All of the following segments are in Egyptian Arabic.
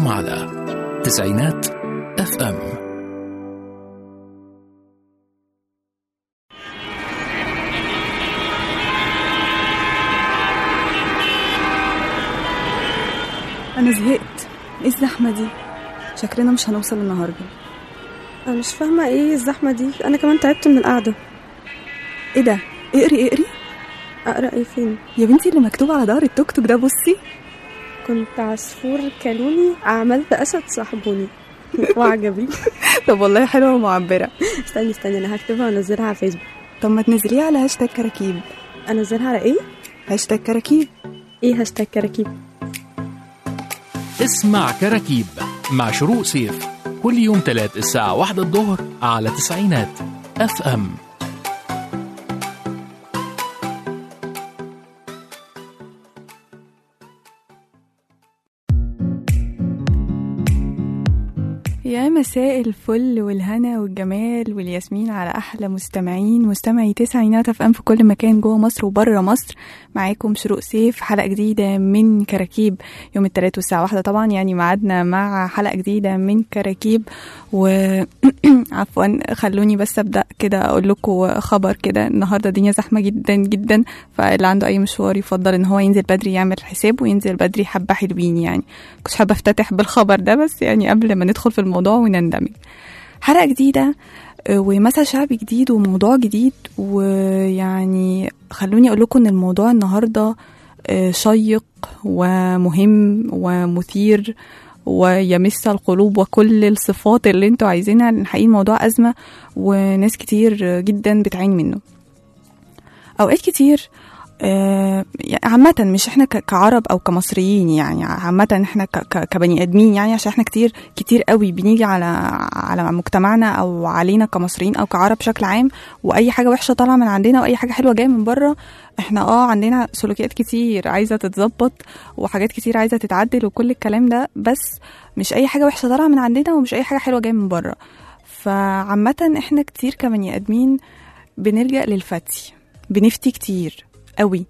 أنتم على تسعينات اف ام أنا زهقت إيه الزحمة دي؟ شكلنا مش هنوصل النهاردة انا مش فاهمه ايه الزحمه دي انا كمان تعبت من القعده إيه ده؟ اقري اقري اقرا ايه فين يا بنتي اللي مكتوب على ظهر التوك توك ده بصي كنت عصفور كلوني عملت اسد صاحبوني وعجبي طب والله حلوة ومعبرة استني استني انا هكتبها وانزلها على فيسبوك طب ما تنزليها على هاشتاج كراكيب انزلها على ايه هاشتاج كراكيب ايه هاشتاج كراكيب اسمع كراكيب مع شروق سيف كل يوم تلات الساعة واحدة الظهر على تسعينات اف ام يا مساء الفل والهنا والجمال والياسمين على احلى مستمعين مستمعي تسعينات اف ام في كل مكان جوه مصر وبره مصر معاكم شروق سيف حلقه جديده من كراكيب يوم الثلاث والساعه واحدة طبعا يعني ميعادنا مع حلقه جديده من كراكيب و عفوا خلوني بس ابدا كده اقول لكم خبر كده النهارده الدنيا زحمه جدا جدا فاللي عنده اي مشوار يفضل ان هو ينزل بدري يعمل حساب وينزل بدري حبه حلوين يعني كنتش حابه افتتح بالخبر ده بس يعني قبل ما ندخل في الموضوع ونندمج حلقه جديده آه، ومثل شعبي جديد وموضوع جديد ويعني خلوني اقول لكم ان الموضوع النهارده آه، شيق ومهم ومثير ويمس القلوب وكل الصفات اللي انتوا عايزينها لان حقيقي الموضوع ازمه وناس كتير جدا بتعاني منه اوقات كتير آه، يعني عامة مش احنا ك- كعرب او كمصريين يعني عامة احنا ك- ك- كبني ادمين يعني عشان احنا كتير كتير قوي بنيجي على على مجتمعنا او علينا كمصريين او كعرب بشكل عام واي حاجة وحشة طالعة من عندنا واي حاجة حلوة جاية من بره احنا اه عندنا سلوكيات كتير عايزة تتظبط وحاجات كتير عايزة تتعدل وكل الكلام ده بس مش اي حاجة وحشة طالعة من عندنا ومش اي حاجة حلوة جاية من بره فعامة احنا كتير كبني ادمين بنلجأ للفتي بنفتي كتير قوي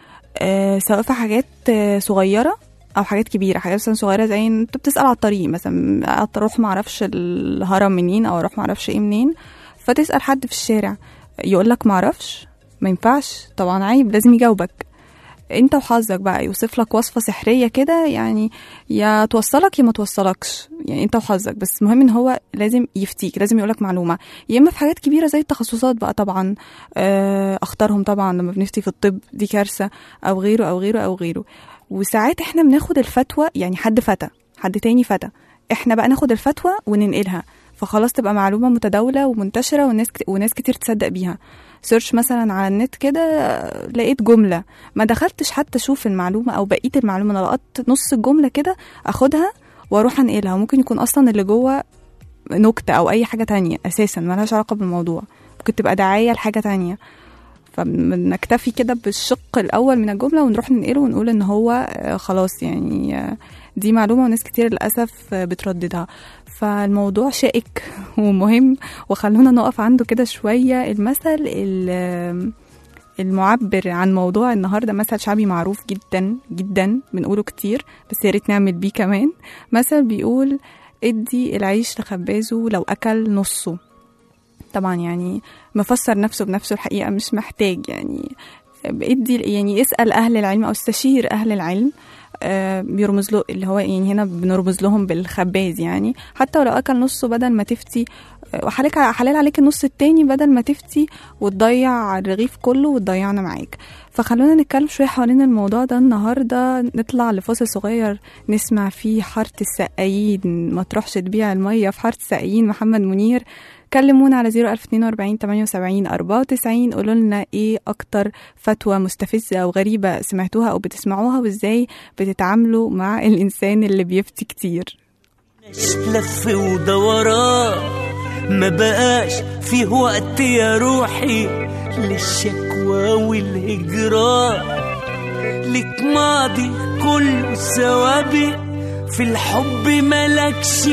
آه سواء في حاجات آه صغيره او حاجات كبيره حاجات مثلا صغيره زي ان انت بتسال على الطريق مثلا اروح ما اعرفش الهرم منين او اروح ما اعرفش ايه منين فتسال حد في الشارع يقول لك ما اعرفش ما ينفعش طبعا عيب لازم يجاوبك انت وحظك بقى يوصف لك وصفه سحريه كده يعني يا توصلك يا ما توصلكش يعني انت وحظك بس المهم ان هو لازم يفتيك لازم يقولك معلومه يا اما في حاجات كبيره زي التخصصات بقى طبعا آه، اختارهم طبعا لما بنفتي في الطب دي كارثه او غيره او غيره او غيره وساعات احنا بناخد الفتوى يعني حد فتى حد تاني فتى احنا بقى ناخد الفتوى وننقلها فخلاص تبقى معلومه متداوله ومنتشره والناس كت... وناس كتير تصدق بيها سيرش مثلا على النت كده آه، لقيت جمله ما دخلتش حتى اشوف المعلومه او بقيه المعلومه انا لقطت نص الجمله كده اخدها واروح انقلها وممكن يكون اصلا اللي جوه نكته او اي حاجه تانية اساسا ملهاش علاقه بالموضوع ممكن تبقى دعايه لحاجه تانية فبنكتفي كده بالشق الاول من الجمله ونروح ننقله ونقول ان هو آه، خلاص يعني آه، دي معلومه وناس كتير للاسف آه، بترددها فالموضوع شائك ومهم وخلونا نقف عنده كده شويه المثل ال- المعبر عن موضوع النهارده مثل شعبي معروف جدا جدا بنقوله كتير بس يا ريت نعمل بيه كمان مثل بيقول ادي العيش لخبازه لو اكل نصه طبعا يعني مفسر نفسه بنفسه الحقيقه مش محتاج يعني ادي يعني اسال اهل العلم او استشير اهل العلم آه، بيرمز له اللي هو يعني هنا بنرمز لهم بالخباز يعني حتى ولو اكل نصه بدل ما تفتي آه، وحالك حلال عليك النص التاني بدل ما تفتي وتضيع الرغيف كله وتضيعنا معاك فخلونا نتكلم شويه حوالين الموضوع ده النهارده نطلع لفاصل صغير نسمع فيه حاره السقايين ما تروحش تبيع الميه في حاره السقايين محمد منير كلمونا على 01042 78 94 قولوا لنا ايه اكتر فتوى مستفزه او غريبه سمعتوها او بتسمعوها وازاي بتتعاملوا مع الانسان اللي بيفتي كتير لف ودوران ما بقاش فيه وقت يا روحي للشكوى والهجران لك ماضي كله سوابق في الحب ملكش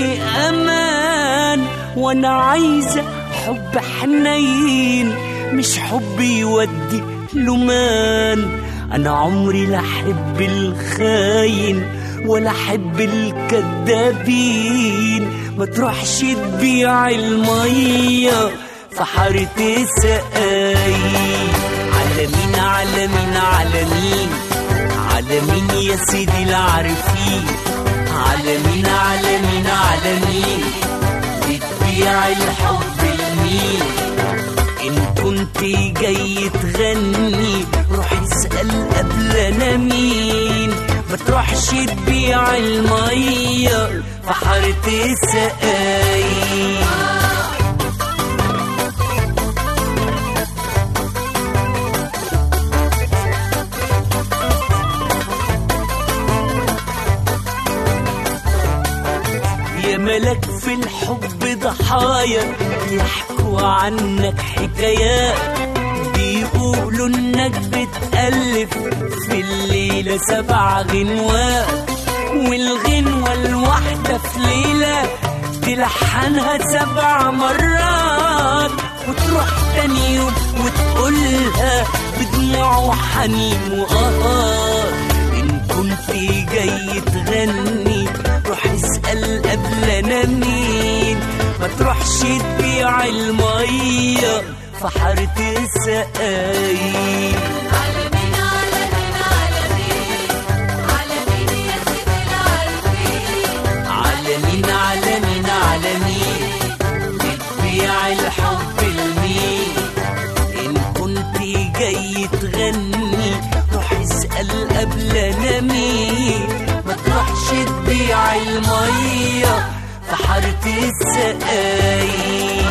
امان وانا عايزه حب حنين مش حب يودي لمان انا عمري لا احب الخاين ولا احب الكدابين ما تروحش تبيع الميه في حارة السقاي على مين على مين على مين على مين يا سيدي العارفين على مين على مين على مين بتبيع الحب لمين إن كنت جاي تغني روح اسأل قبل أنا مين ما تروحش تبيع المية في حارة السقاي يا ملك في الحب ضحايا يحكوا عنك حكايات بيقولوا انك بتألف في الليلة سبع غنوات والغنوة الواحدة في ليلة تلحنها سبع مرات وتروح تاني يوم وتقولها بدموع وحنين وقهار إن كنت جاي تغني روح اسأل قبل أنا مين ما تروحش تبيع المية في حارة السقايين على مين على مين على مين بتبيع الحب لمين إن كنت جاي تغني روح اسأل قبل أنا مين ما تروحش تبيع المية في حارة السقايين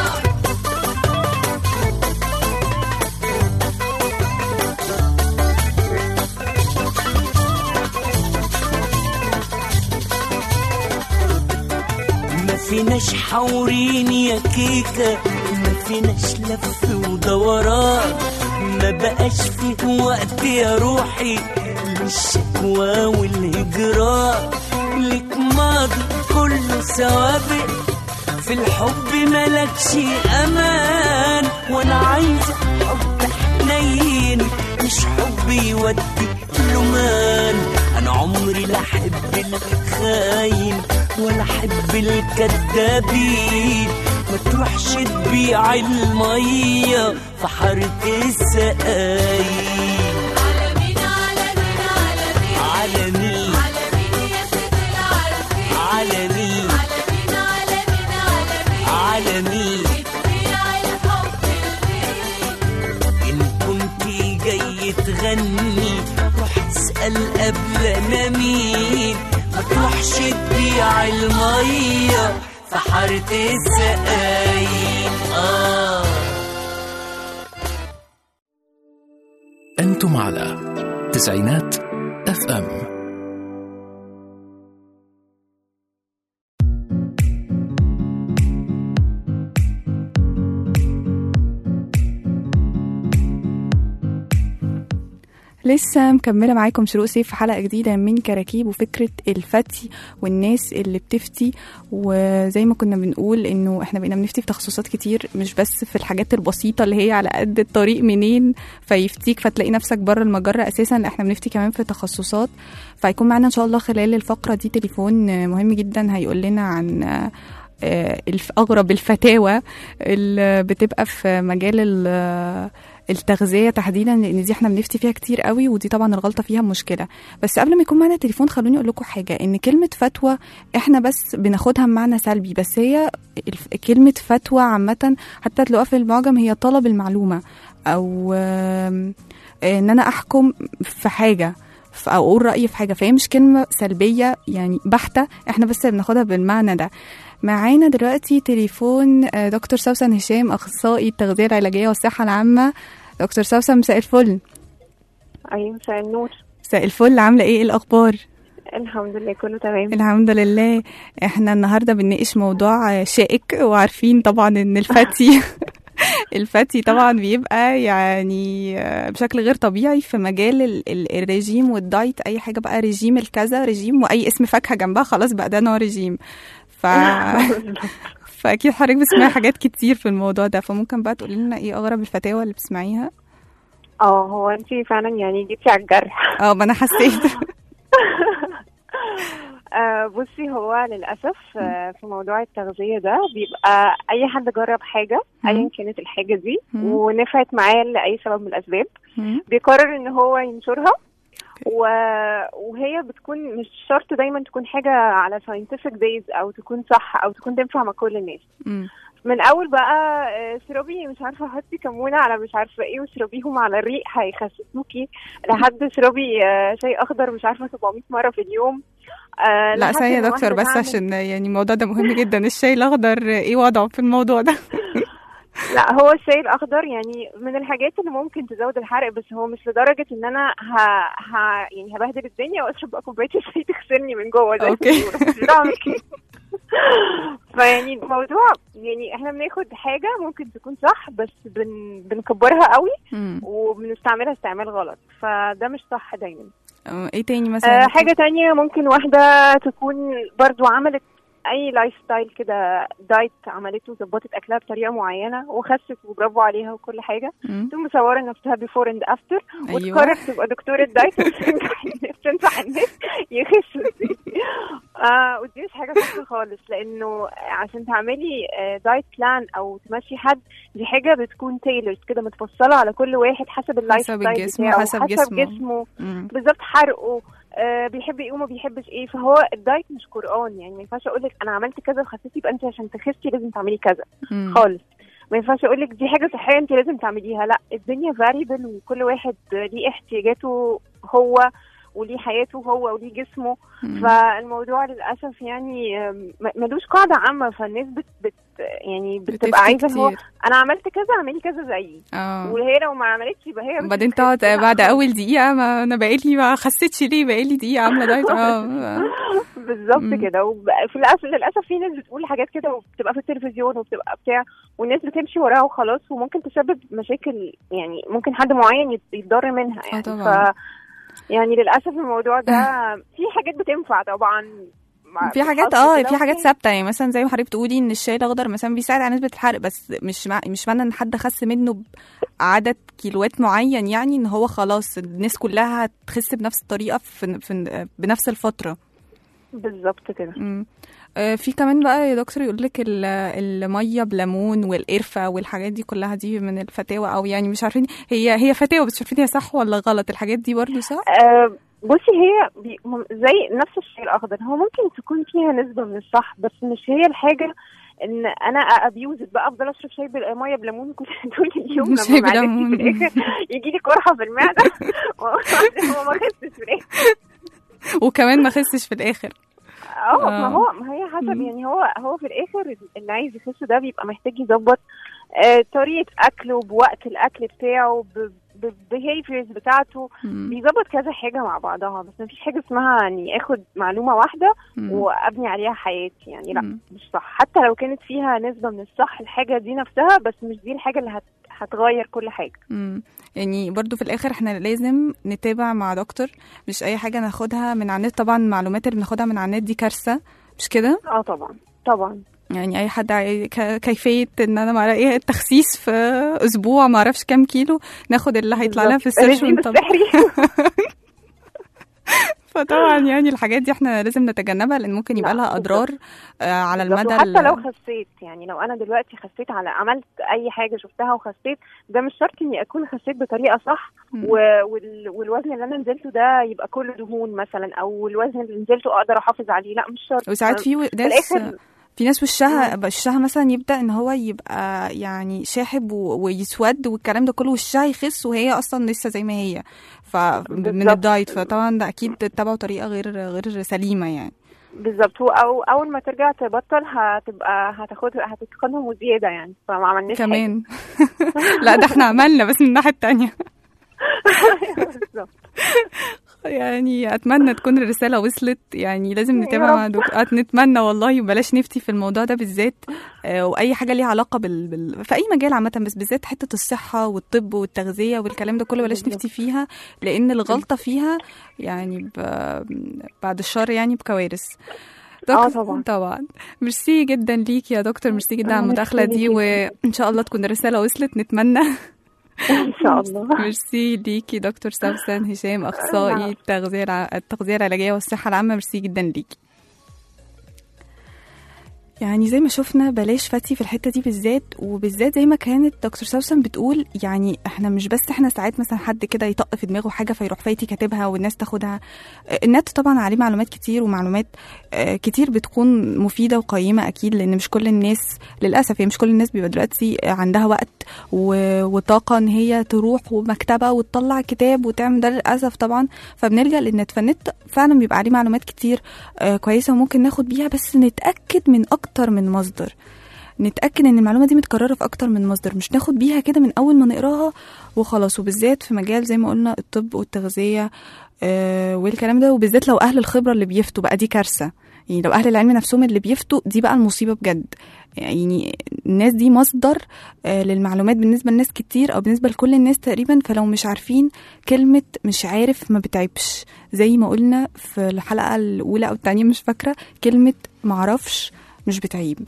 ما فيناش حورين يا كيكة ما فيناش لف ودوران ما بقاش فيه وقت يا روحي للشكوى والهجران لك ماضي كله سوابق في الحب ملكش امان وانا عايزه حب حنين مش حب يودي لمان انا عمري لا احب الخاين ولا احب الكدابين ما تروحش تبيع الميه في حاره السقايين على مين على مين على مين إن كنت جاي تغني روح اسأل قبل أنا مين ما تروحش تبيع المية في حارة السقايين آه أنتم على تسعينات اف ام لسه مكملة معاكم شروق سيف في حلقة جديدة من كراكيب وفكرة الفتي والناس اللي بتفتي وزي ما كنا بنقول انه احنا بقينا بنفتي في تخصصات كتير مش بس في الحاجات البسيطة اللي هي على قد الطريق منين فيفتيك فتلاقي نفسك بره المجرة اساسا لا احنا بنفتي كمان في تخصصات فهيكون معانا ان شاء الله خلال الفقرة دي تليفون آه، مهم جدا هيقول لنا عن آه، آه، الف- اغرب الفتاوى اللي بتبقى في مجال ال- التغذيه تحديدا لان دي احنا بنفتي فيها كتير قوي ودي طبعا الغلطه فيها مشكله بس قبل ما يكون معانا تليفون خلوني اقول لكم حاجه ان كلمه فتوى احنا بس بناخدها بمعنى سلبي بس هي الف- كلمه فتوى عامه حتى تلاقوها في المعجم هي طلب المعلومه او آم، ان انا احكم في حاجه ف- او اقول رايي في حاجه فهي مش كلمه سلبيه يعني بحته احنا بس بناخدها بالمعنى ده معانا دلوقتي تليفون آه، دكتور سوسن هشام اخصائي التغذيه العلاجيه والصحه العامه دكتور سوسن مساء الفل ايوه مساء النور مساء الفل عامله ايه إيه الاخبار الحمد لله كله تمام الحمد لله احنا النهارده بنناقش موضوع آه، شائك وعارفين طبعا ان الفتي الفتي طبعا بيبقى يعني آه، بشكل غير طبيعي في مجال ال- ال- الرجيم والدايت اي حاجه بقى رجيم الكذا رجيم واي اسم فاكهه جنبها خلاص بقى ده نوع رجيم ف فاكيد حضرتك بتسمعي حاجات كتير في الموضوع ده فممكن بقى تقولي لنا ايه اغرب الفتاوى اللي بتسمعيها اه هو انت فعلا يعني جيتي على الجرح اه ما انا حسيت آه بصي هو للأسف آه في موضوع التغذية ده بيبقى أي حد جرب حاجة مم. أيا كانت الحاجة دي مم. ونفعت معاه لأي سبب من الأسباب مم. بيقرر إن هو ينشرها و... وهي بتكون مش شرط دايما تكون حاجة على scientific base أو تكون صح أو تكون تنفع مع كل الناس مم. من اول بقى آه، اشربي مش عارفه حطي كمونه على مش عارفه ايه واشربيهم على الريق هيخسسوكي لحد اشربي آه، شاي اخضر مش عارفه 700 مره في اليوم آه، لا لحد ثانية يا ما دكتور واحدة بس تعمل- عشان يعني الموضوع ده مهم جدا الشاي الأخضر ايه وضعه في الموضوع ده لا هو الشاي الاخضر يعني من الحاجات اللي ممكن تزود الحرق بس هو مش لدرجه ان انا ه... ه... يعني هبهدل الدنيا واشرب بقى كوبايه الشاي تغسلني من جوه زي ما أوكي. بيقولوا. مش بعمل كده فيعني الموضوع يعني احنا بناخد حاجه ممكن تكون صح بس بن... بنكبرها قوي مم. وبنستعملها استعمال غلط فده مش صح دايما آه، ايه تاني مثلا يا أه دكتور؟ حاجة تانية ممكن واحدة تكون برضو عملت أي لايف ستايل كده دايت عملته ظبطت أكلها بطريقة معينة وخست وبرافو عليها وكل حاجة مم. تقوم مصورة نفسها بيفور اند افتر أيوة. وتقرر تبقى دكتورة دايت وتنصح الناس تنصح الناس يخسوا آه ودي مش حاجة صح خالص لأنه عشان تعملي آه دايت بلان أو تمشي حد دي حاجة بتكون تailored كده متفصلة على كل واحد حسب اللايف حسب ستايل الجسم بتاعه وحسب حسب جسمه. جسمه مم. بالظبط حرقه آه بيحب ايه وما بيحبش ايه فهو الدايت مش قران يعني ما ينفعش اقول لك انا عملت كذا وخسيتي يبقى انت عشان تخسي لازم تعملي كذا مم. خالص ما ينفعش اقول لك دي حاجه صحيه انت لازم تعمليها لا الدنيا فاريبل وكل واحد ليه احتياجاته هو وليه حياته هو وليه جسمه مم. فالموضوع للاسف يعني آم، م- ملوش قاعده عامه فالناس بت, بت يعني بتفتي بتبقى عايزه إن هو كتير. انا عملت كذا اعملي كذا زيي اه وهي لو ما عملتش يبقى هي مش وبعدين بتخس. تقعد لا بعد خالص. اول دقيقة ما انا بقالي ما خسيتش ليه بقالي دقيقة عاملة دايت اه بالظبط مم. كده وفي الأسف للاسف في ناس بتقول حاجات كده وبتبقى في التلفزيون وبتبقى بتاع والناس بتمشي وراها وخلاص وممكن تسبب مشاكل يعني ممكن حد معين يت- يتضر منها يعني طبعا. ف يعني للاسف الموضوع ده في حاجات بتنفع طبعا مع- في حاجات بالحظ اه كده في حاجات وفي- ثابته يعني مثلا زي ما حضرتك بتقولي ان الشاي الاخضر مثلا بيساعد على نسبه الحرق بس مش مع... مش معنى ان حد خس منه بعدد كيلوات معين يعني ان هو خلاص الناس كلها هتخس بنفس الطريقه في, في بنفس الفتره بالظبط كده مم. آه، في كمان بقى يا دكتور يقول لك الميه بليمون والقرفه والحاجات دي كلها دي من الفتاوى او يعني مش عارفين هي هي فتاوى بس مش عارفين هي صح ولا غلط الحاجات دي برضو صح آه، بصي هي بي مم- زي نفس الشاي الاخضر هو ممكن تكون فيها نسبه من الصح بس مش هي الحاجه ان انا ابيوز بقى افضل اشرب شاي بال- ميه بليمون كل طول اليوم شاي لما معدتي بليمون. في الاخر يجي لي قرحه في المعده وهو ما خسش في الاخر وكمان ما خسش في الاخر اه آه. ما هو ما هي حسب مم. يعني هو هو في الاخر اللي عايز يخس ده بيبقى محتاج يظبط آه، طريقه اكله بوقت الاكل بتاعه بالبيهيفيرز بتاعته مم. بيظبط كذا حاجه مع بعضها بس مفيش حاجه اسمها اني اخد معلومه واحده مم. وابني عليها حياتي يعني لا مم. مش صح حتى لو كانت فيها نسبه من الصح الحاجه دي نفسها بس مش دي الحاجه اللي هت... هتغير كل حاجه مم. يعني برضو في الاخر احنا لازم نتابع مع دكتور مش اي حاجه ناخدها من على النت طبعا المعلومات اللي بناخدها من على النت دي كارثه مش كده اه طبعا طبعا يعني اي حد عاي- ك- كيفيه ان انا مع ايه التخسيس في اسبوع ما اعرفش كام كيلو ناخد اللي هيطلع لنا في السيرش الرجيم ونطبق السحري فطبعا يعني الحاجات دي احنا لازم نتجنبها لان ممكن يبقى لا، لها اضرار آه، على بالظبط. المدى وحتى ال- لو خسيت يعني لو انا دلوقتي خسيت على عملت اي حاجه شفتها وخسيت ده مش شرط اني اكون خسيت بطريقه صح مم. و... وال... والوزن اللي انا نزلته ده يبقى كله دهون مثلا او الوزن اللي نزلته اقدر احافظ عليه لا مش شرط وساعات في و- في ناس الاخر في ناس وشها وشها مثلا يبدا ان هو يبقى يعني شاحب و- ويسود والكلام ده كله وشها يخس وهي اصلا لسه زي ما هي ف من بالظبط. الدايت فطبعا ده اكيد اتبعوا طريقه غير غير سليمه يعني بالظبط او اول ما ترجع تبطل هتبقى هتاخد هتتقنهم وزياده يعني فما عملناش حاجة. كمان لا ده احنا عملنا بس من الناحيه التانية بالظبط يعني اتمنى تكون الرساله وصلت يعني لازم يا نتابع مع رب. دكتور نتمنى والله وبلاش نفتي في الموضوع ده بالذات آه، واي حاجه ليها علاقه بال... بال... في اي مجال عامه بس بالذات حته الصحه والطب والتغذيه والكلام ده كله بلاش بالظبط. نفتي فيها لان الغلطه فيها يعني ب... بعد الشر يعني بكوارث آه دك- طبعا. طبعا ميرسي جدا ليك يا دكتور ميرسي جدا على آه، المداخله ميرسي دي ليكي. وان شاء الله تكون الرساله وصلت نتمنى ان شاء الله ميرسي ليكي دكتور سوسن هشام اخصائي العفو. التغذيه الع- التغذيه العلاجيه والصحه العامه ميرسي جدا ليكي يعني زي ما شفنا بلاش فتي في الحته دي بالذات وبالذات زي ما كانت دكتور سوسن بتقول يعني احنا مش بس احنا ساعات مثلا حد كده يطق في دماغه حاجه فيروح فايتي كاتبها والناس تاخدها آه، النت طبعا عليه معلومات كتير ومعلومات آه، كتير بتكون مفيده وقيمه اكيد لان مش كل الناس للاسف هي مش كل الناس بيبقى دلوقتي عندها وقت و- وطاقه ان هي تروح ومكتبه وتطلع كتاب وتعمل ده للاسف طبعا فبنلجا للنت فالنت فعلا بيبقى عليه معلومات كتير آه، كويسه وممكن ناخد بيها بس نتاكد من اكتر من مصدر نتاكد ان المعلومه دي متكرره في اكتر من مصدر مش ناخد بيها كده من اول ما نقراها وخلاص وبالذات في مجال زي ما قلنا الطب والتغذيه آه، والكلام ده وبالذات لو اهل الخبره اللي بيفتوا بقى دي كارثه يعني لو اهل العلم نفسهم اللي بيفتوا دي بقى المصيبه بجد يعني الناس دي مصدر آه، للمعلومات بالنسبه لناس كتير او بالنسبه لكل الناس تقريبا فلو مش عارفين كلمه مش عارف ما بتعيبش زي ما قلنا في الحلقه الاولى او الثانيه مش فاكره كلمه معرفش مش بتعيب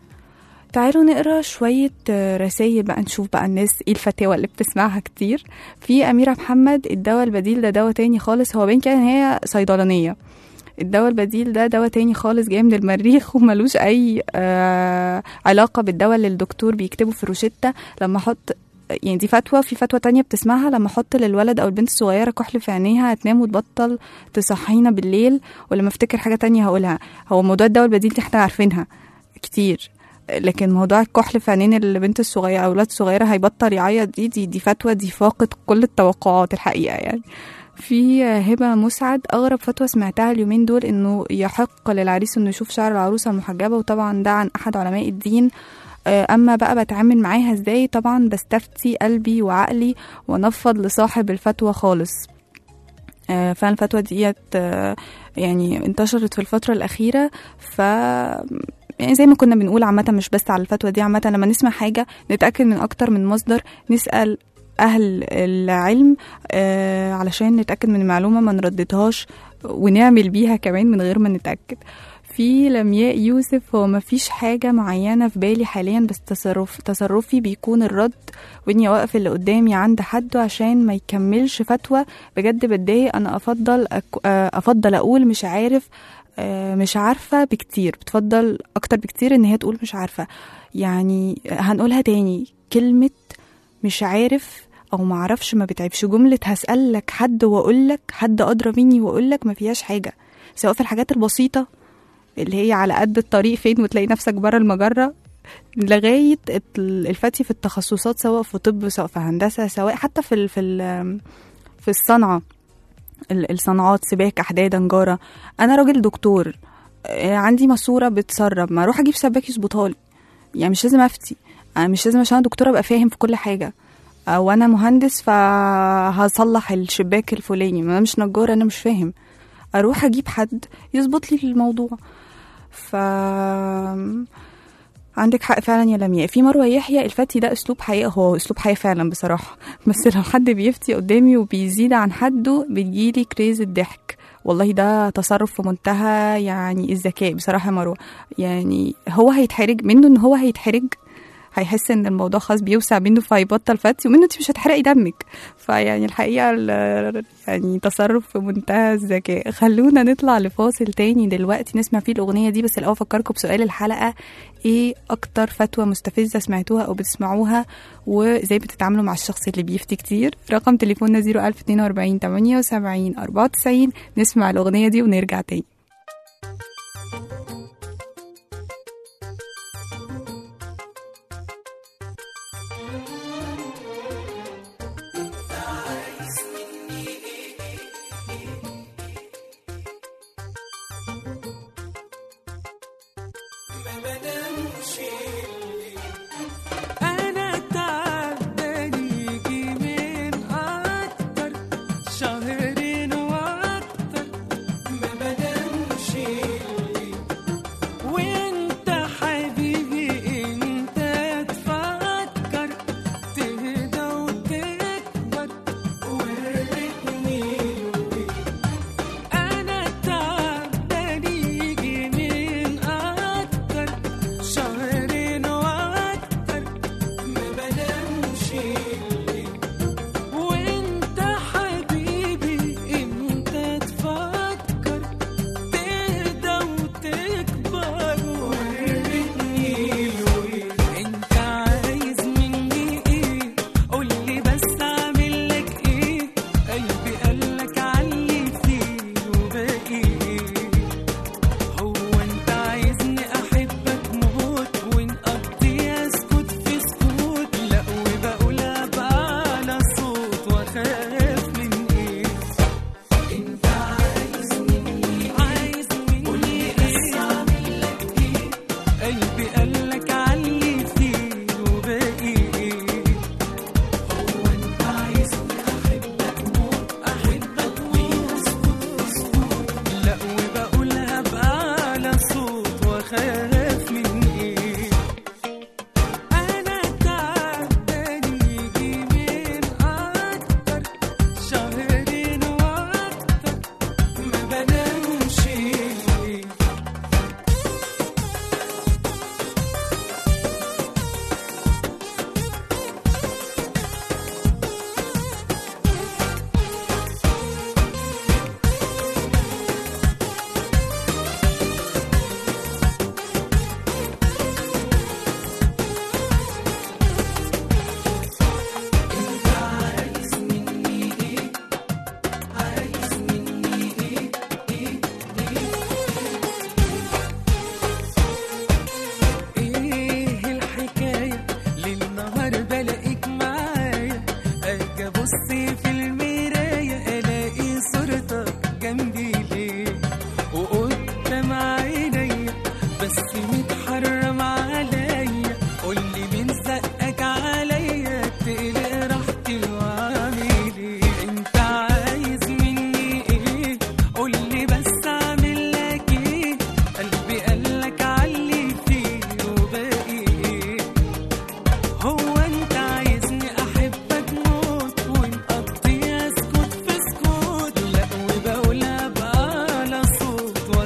تعالوا نقرا شوية رسائل بقى نشوف بقى الناس ايه الفتاوى اللي بتسمعها كتير في أميرة محمد الدواء البديل ده دواء تاني خالص هو باين كده ان هي صيدلانية الدواء البديل ده دواء تاني خالص جاي من المريخ وملوش أي آه علاقة بالدواء اللي الدكتور بيكتبه في الروشتة لما أحط يعني دي فتوى في فتوى تانية بتسمعها لما احط للولد او البنت الصغيرة كحل في عينيها هتنام وتبطل تصحينا بالليل ولما افتكر حاجة تانية هقولها هو موضوع الدواء البديل دي احنا عارفينها كتير لكن موضوع الكحل في عينين البنت الصغيرة او الولد الصغيرة هيبطل يعيط دي دي دي فتوى دي فاقد كل التوقعات الحقيقة يعني في هبة مسعد أغرب فتوى سمعتها اليومين دول إنه يحق للعريس إنه يشوف شعر العروسة المحجبة وطبعا ده عن أحد علماء الدين آه، أما بقى بتعامل معاها إزاي طبعا بستفتي قلبي وعقلي ونفض لصاحب الفتوى خالص آه، فعلا الفتوى ديت آه، يعني انتشرت في الفترة الأخيرة ف يعني زي ما كنا بنقول عامة مش بس على الفتوى دي عامة لما نسمع حاجة نتأكد من أكتر من مصدر نسأل أهل العلم آه علشان نتأكد من المعلومة ما نرددهاش ونعمل بيها كمان من غير ما نتأكد في لمياء يوسف هو ما فيش حاجة معينة في بالي حاليا بس تصرف تصرفي بيكون الرد واني اوقف اللي قدامي عند حده عشان ما يكملش فتوى بجد بتضايق انا افضل أك... آه، افضل اقول مش عارف آه، مش عارفة بكتير بتفضل أكتر بكتير إن هي تقول مش عارفة يعني هنقولها تاني كلمة مش عارف أو معرفش ما بتعبش جملة هسألك حد وأقولك حد أدرى مني وأقولك ما فيهاش حاجة سواء في الحاجات البسيطة اللي هي على قد الطريق فين وتلاقي نفسك بره المجرة لغاية ال- الفتي في التخصصات سواء في طب سواء في هندسة سواء حتى في ال في ال في الصنعة ال- الصناعات سباكة حدادة نجارة أنا راجل دكتور آه، عندي ماسورة بتسرب ما أروح أجيب سباك يظبطها لي يعني مش لازم أفتي أنا مش لازم عشان أنا دكتورة أبقى فاهم في كل حاجة أو أنا مهندس فهصلح الشباك الفلاني ما أنا مش نجار أنا مش فاهم أروح أجيب حد يظبط لي الموضوع ف عندك حق فعلا يا لمياء في مروه يحيى الفتي ده اسلوب حياه هو اسلوب حياه فعلا بصراحه بس لو حد بيفتي قدامي وبيزيد عن حده بيجيلي كريز الضحك والله ده تصرف في منتهى يعني الذكاء بصراحه يا مروه يعني هو هيتحرج منه ان هو هيتحرج هيحس ان الموضوع خلاص بيوسع منه فهيبطل فتي ومنه انت مش هتحرقي دمك فيعني الحقيقه ال- يعني تصرف في منتهى الذكاء خلونا نطلع لفاصل تاني دلوقتي نسمع فيه الاغنيه دي بس الاول افكركم بسؤال الحلقه ايه اكتر فتوى مستفزه سمعتوها او بتسمعوها وازاي بتتعاملوا مع الشخص اللي بيفتي كتير رقم تليفوننا 01042 78 94 نسمع الاغنيه دي ونرجع تاني أنا تعبان يجي من أكتر شهرين وأكتر ما بنامش وأنت حبيبي أنت تفكر تهدى وتكبر وريتني أنا تعبان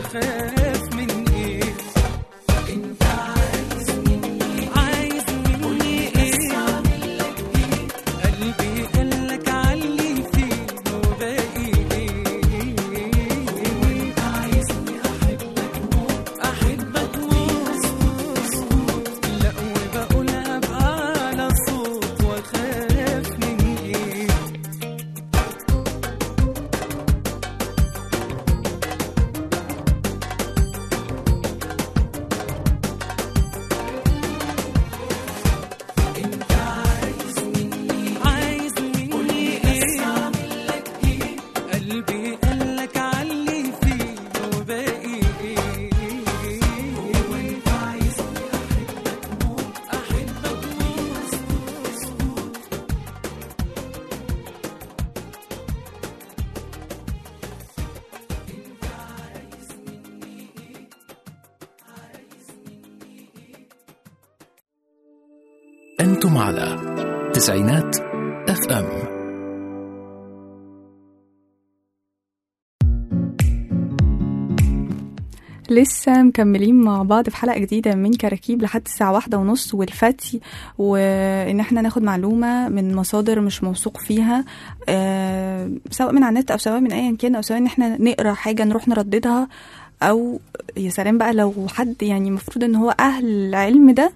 واخاف من ايه انت عايز مني عايز مني ايه قلبي قالك علي فيه وباقي ايه وانت عايزني احبك موت احبك موت لا وبقولها بأعلى صوت واخاف من ايه عايز مني ايه قلبي قالك علي فيه وباقي ايه وانت عايزني احبك موت احبك موت أنتم على تسعينات اف ام لسه مكملين مع بعض في حلقة جديدة من كراكيب لحد الساعة واحدة ونص والفتي وإن احنا ناخد معلومة من مصادر مش موثوق فيها آه سواء من على النت أو سواء من أيا كان أو سواء إن احنا نقرا حاجة نروح نرددها أو يا سلام بقى لو حد يعني المفروض إن هو أهل العلم ده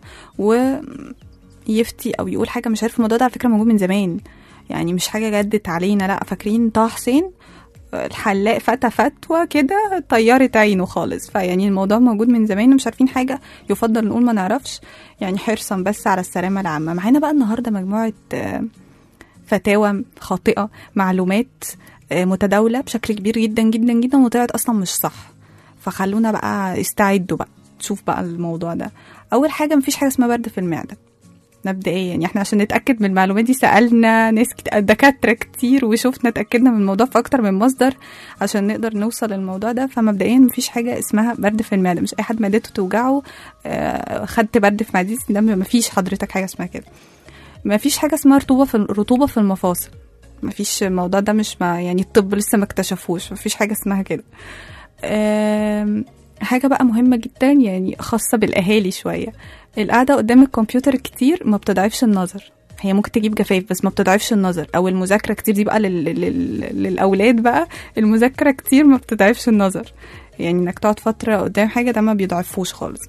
ويفتي أو يقول حاجة مش عارف الموضوع ده على فكرة موجود من زمان يعني مش حاجة جدت علينا لا فاكرين طه حسين الحلاق فتى فتوى كده طيرت عينه خالص فيعني الموضوع موجود من زمان ومش عارفين حاجة يفضل نقول ما نعرفش يعني حرصا بس على السلامة العامة معانا بقى النهاردة مجموعة آه، فتاوى خاطئة معلومات آه، متداولة بشكل كبير جدا جدا جدا وطلعت أصلا مش صح فخلونا بقى استعدوا بقى تشوف بقى الموضوع ده أول حاجة مفيش حاجة اسمها برد في المعدة مبدئيا يعني احنا عشان نتاكد من المعلومات دي سالنا ناس كت... دكاتره كتير وشفنا اتاكدنا من الموضوع في اكتر من مصدر عشان نقدر نوصل للموضوع ده فمبدئيا مفيش حاجه اسمها برد في المعده مش اي حد معدته توجعه آه خدت برد في معدتي ده مفيش حضرتك حاجه اسمها كده مفيش حاجه اسمها رطوبه في رطوبه في المفاصل مفيش الموضوع ده مش ما يعني الطب لسه ما اكتشفوش مفيش حاجه اسمها كده آم، حاجة بقى مهمة جدا يعني خاصة بالأهالي شوية القعدة قدام الكمبيوتر كتير ما بتضعفش النظر هي ممكن تجيب جفاف بس ما بتضعفش النظر او المذاكره كتير دي بقى لل... لل... للاولاد بقى المذاكره كتير ما بتضعفش النظر يعني انك تقعد فتره قدام حاجه ده ما بيضعفوش خالص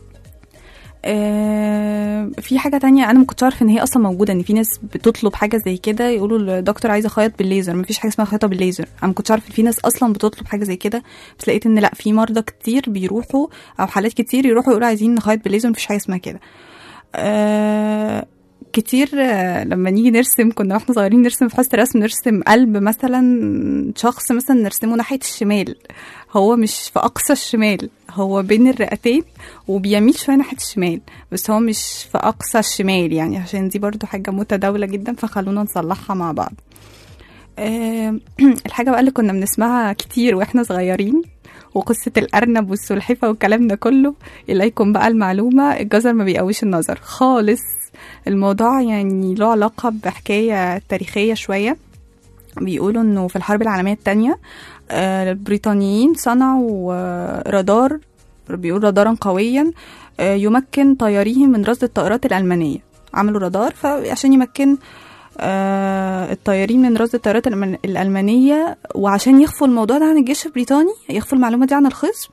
آه، في حاجة تانية أنا ما كنتش عارفة إن هي أصلا موجودة إن في ناس بتطلب حاجة زي كده يقولوا الدكتور عايزة أخيط بالليزر ما فيش حاجة اسمها خياطة بالليزر أنا ما كنتش عارفة إن في ناس أصلا بتطلب حاجة زي كده بس لقيت إن لأ في مرضى كتير بيروحوا أو حالات كتير يروحوا يقولوا عايزين نخيط بالليزر ما فيش حاجة اسمها كده آه كتير آه، لما نيجي نرسم كنا واحنا صغيرين نرسم في حصة رسم نرسم قلب مثلا شخص مثلا نرسمه ناحية الشمال هو مش في أقصى الشمال هو بين الرئتين وبيميل شوية ناحية الشمال بس هو مش في أقصى الشمال يعني عشان دي برضو حاجة متداولة جدا فخلونا نصلحها مع بعض آه، الحاجة بقى اللي كنا بنسمعها كتير واحنا صغيرين وقصة الأرنب والسلحفة والكلام ده كله إليكم بقى المعلومة الجزر ما بيقويش النظر خالص الموضوع يعني له علاقة بحكاية تاريخية شوية بيقولوا انه في الحرب العالمية التانية آه، البريطانيين صنعوا آه، رادار بيقول رادارا قويا آه، يمكن طياريهم من رصد الطائرات الألمانية عملوا رادار فعشان يمكن آه، الطيارين من رصد الطيارات الألمان- الألمانية وعشان يخفوا الموضوع ده عن الجيش البريطاني يخفوا المعلومة دي عن الخصم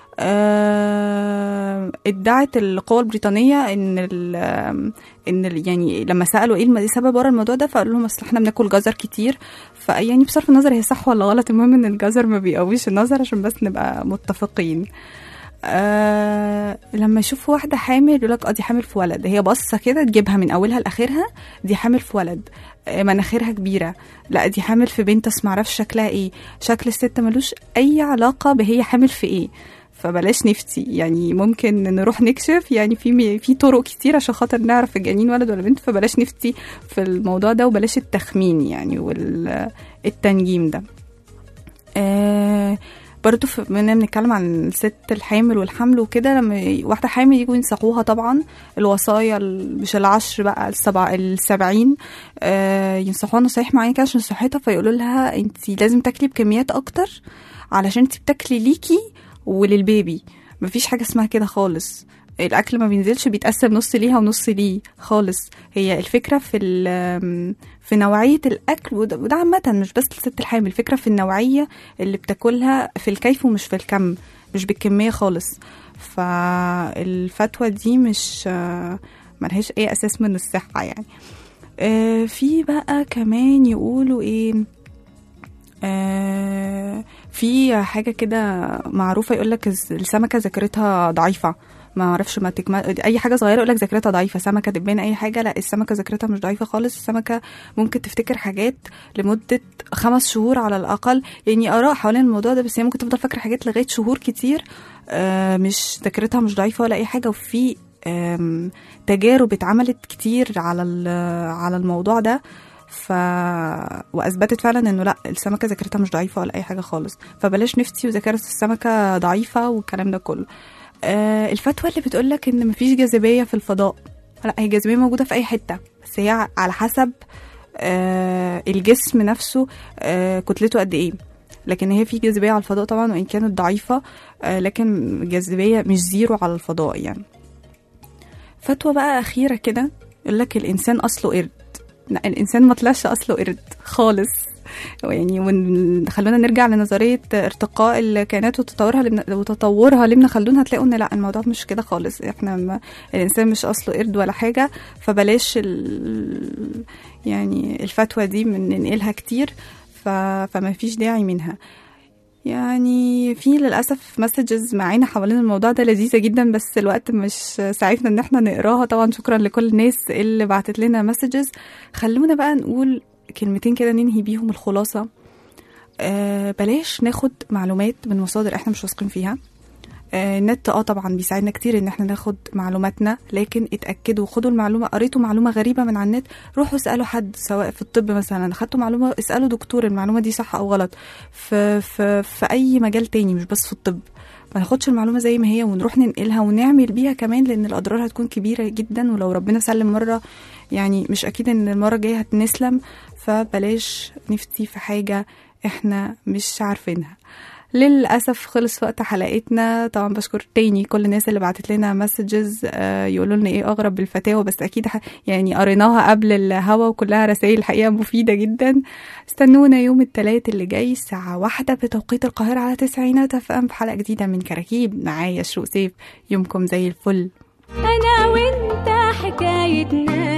آه، ادعت القوى البريطانية ان ال ان ال يعني لما سالوا ايه الم- السبب ورا الموضوع ده فقالوا لهم اصل احنا بناكل جزر كتير فيعني بصرف النظر هي صح ولا غلط المهم ان الجزر ما بيقويش النظر عشان بس نبقى متفقين آه لما يشوفوا واحده حامل يقول لك اه دي حامل في ولد هي باصه كده تجيبها من اولها لاخرها دي حامل في ولد آه مناخيرها كبيره لا دي حامل في بنت بس معرفش شكلها ايه شكل الست ملوش اي علاقه بهي حامل في ايه فبلاش نفتي يعني ممكن نروح نكشف يعني في في طرق كتير عشان خاطر نعرف الجنين ولد ولا بنت فبلاش نفتي في الموضوع ده وبلاش التخمين يعني والتنجيم ده آه برضو في- بما بنتكلم عن الست الحامل والحمل وكده لما ي- واحدة حامل يجوا ينصحوها طبعا الوصايا ال- مش العشر بقى السبع السبعين آه ينصحوها نصايح معينة كده عشان صحتها فيقولوا لها انت لازم تاكلي بكميات اكتر علشان انت بتاكلي ليكي وللبيبي مفيش حاجه اسمها كده خالص الاكل ما بينزلش بيتقسم نص ليها ونص ليه خالص هي الفكره في ال- في نوعيه الاكل وده وده عامه مش بس لست الحامل الفكره في النوعيه اللي بتاكلها في الكيف ومش في الكم مش بالكميه خالص فالفتوى دي مش آه، ملهاش اي اساس من الصحه يعني آه، في بقى كمان يقولوا ايه آه، في حاجة كده معروفة يقولك الس- السمكة ذاكرتها ضعيفة ما اعرفش ما تكمل اي حاجه صغيره يقول لك ذاكرتها ضعيفه سمكه دبان اي حاجه لا السمكه ذاكرتها مش ضعيفه خالص السمكه ممكن تفتكر حاجات لمده خمس شهور على الاقل يعني اراء حوالين الموضوع ده بس هي ممكن تفضل فاكره حاجات لغايه شهور كتير آه، مش ذاكرتها مش ضعيفه ولا اي حاجه وفي آم، تجارب اتعملت كتير على ال- على الموضوع ده ف واثبتت فعلا انه لا السمكه ذاكرتها مش ضعيفه ولا اي حاجه خالص فبلاش نفتي وذاكره السمكه ضعيفه والكلام ده كله آه الفتوى اللي بتقول لك ان مفيش جاذبيه في الفضاء لا هي الجاذبيه موجوده في اي حته بس هي على حسب آه الجسم نفسه آه كتلته قد ايه لكن هي في جاذبيه على الفضاء طبعا وان كانت ضعيفه آه لكن جاذبيه مش زيرو على الفضاء يعني فتوى بقى اخيره كده يقول لك الانسان اصله قرد لا الانسان ما طلعش اصله قرد خالص يعني ون- خلونا نرجع لنظريه ارتقاء الكائنات وتطورها لابن وتطورها لابن خلدون هتلاقوا ان لا الموضوع مش كده خالص احنا ما الانسان مش اصله قرد ولا حاجه فبلاش ال يعني الفتوى دي من ننقلها كتير ف... فما فيش داعي منها يعني في للأسف مسجز معانا حوالين الموضوع ده لذيذة جدا بس الوقت مش ساعدنا ان احنا نقراها طبعا شكرا لكل الناس اللي بعتت لنا مسجز خلونا بقى نقول كلمتين كده ننهي بيهم الخلاصة آه بلاش ناخد معلومات من مصادر احنا مش واثقين فيها آه، النت اه طبعا بيساعدنا كتير ان احنا ناخد معلوماتنا لكن اتاكدوا خدوا المعلومه قريتوا معلومه غريبه من على النت روحوا اسالوا حد سواء في الطب مثلا خدتوا معلومه اسالوا دكتور المعلومه دي صح او غلط في في في اي مجال تاني مش بس في الطب ما ناخدش المعلومه زي ما هي ونروح ننقلها ونعمل بيها كمان لان الاضرار هتكون كبيره جدا ولو ربنا سلم مره يعني مش اكيد ان المره الجايه هتنسلم فبلاش نفتي في حاجه احنا مش عارفينها للاسف خلص وقت حلقتنا طبعا بشكر تاني كل الناس اللي بعتت لنا مسجز يقولوا لنا ايه اغرب الفتاوى بس اكيد ح- يعني قريناها قبل الهوا وكلها رسائل الحقيقه مفيده جدا استنونا يوم الثلاث اللي جاي الساعه واحدة بتوقيت القاهره على تسعينات اف ام في حلقه جديده من كراكيب معايا شروق سيف يومكم زي الفل انا وانت حكايتنا